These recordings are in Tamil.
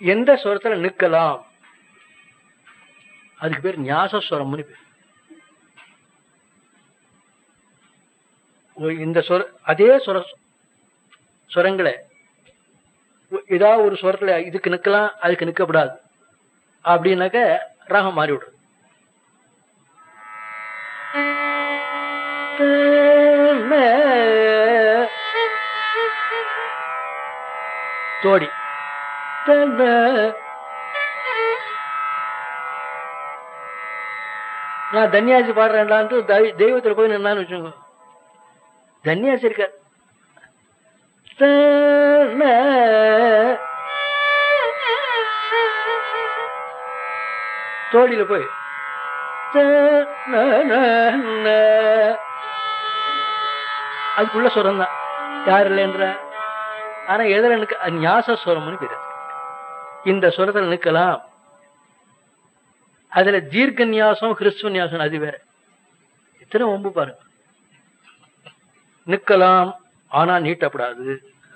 எந்த ஸ்வரத்துல நிக்கலாம் அதுக்கு பேர் ஞாசஸ்வரம்னு பேர் ஒரு இந்த சொர அதே சொர சுரங்களை ஏதாவது ஒரு சுரத்துல இதுக்கு நிக்கலாம் அதுக்கு நிக்கப்படாது அப்படின்னாக்க ராகம் மாறி விடுறது தோடி நான் தன்யாசி பாடுறேன்டான்ட்டு தெய்- தெய்வத்துல போய் நின்னான்னு வச்சுக்கோங்க தன்யாசி இருக்க தோடியில போய் அதுக்குள்ள சுரம் தான் யார் இல்லைன்ற ஆனா எதிர நிக்க அது ஞாச சுரம்னு பேரு இந்த சுரத்துல நிக்கலாம் அதுல தீர்க்க நியாசம் கிறிஸ்துவ நியாசம் அது வேற எத்தனை ஒம்பு பாருங்க நிக்கலாம் ஆனா நீட்டப்படாது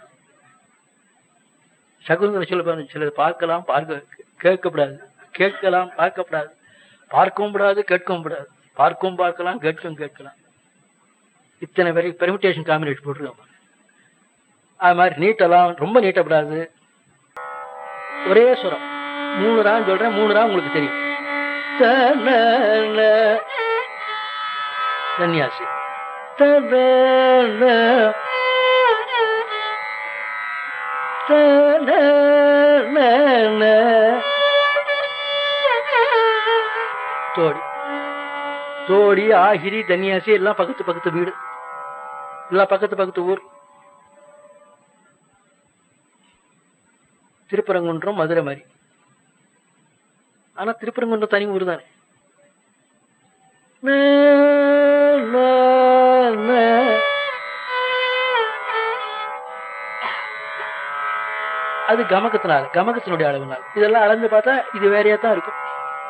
சகுந்தர சொல்ல பாருங்க சிலது பார்க்கலாம் பார்க்க கேட்கப்படாது கேட்கலாம் பார்க்கப்படாது பார்க்கவும் கூடாது கேட்கவும் கூடாது பார்க்கவும் பார்க்கலாம் கேட்கவும் கேட்கலாம் இத்தனை வரை பெர்மிட்டேஷன் காம்பினேஷன் போட்டிருக்காங்க அது மாதிரி நீட்டலாம் ரொம்ப நீட்டப்படாது ஒரே சுரம் மூணு ராம் சொல்றேன் மூணு ராம் உங்களுக்கு தெரியும் தன சன்னியாசி தன தோடி தோடி ஆகிரி தன்னியாசி எல்லாம் பக்கத்து பக்கத்து வீடு எல்லாம் பக்கத்து பக்கத்து ஊர் திருப்பரங்குன்றம் மதுரை மாதிரி ஆனா திருப்பரங்குன்றம் தனி ஊர் தானே அது கமகத்தினால கமகத்தினுடைய அளவுனால இதெல்லாம் அளந்து பார்த்தா இது வேறையா தான் இருக்கும்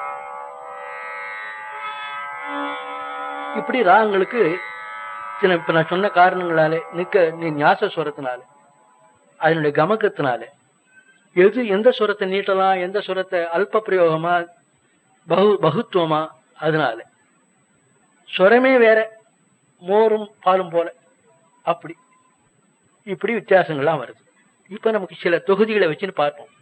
இப்படி ராகங்களுக்கு சில இப்ப நான் சொன்ன காரணங்களாலே நிக்க நீ ஞாச சுரத்தினால அதனுடைய கமகத்தினால எது எந்த சுரத்தை நீட்டலாம் எந்த சுரத்தை அல்ப பிரயோகமா பகு பகுத்துவமா அதனால சுரமே வேற மோரும் பாலும் போல அப்படி இப்படி வித்தியாசங்கள்லாம் வருது இப்ப நமக்கு சில தொகுதிகளை வச்சுன்னு பார்ப்போம்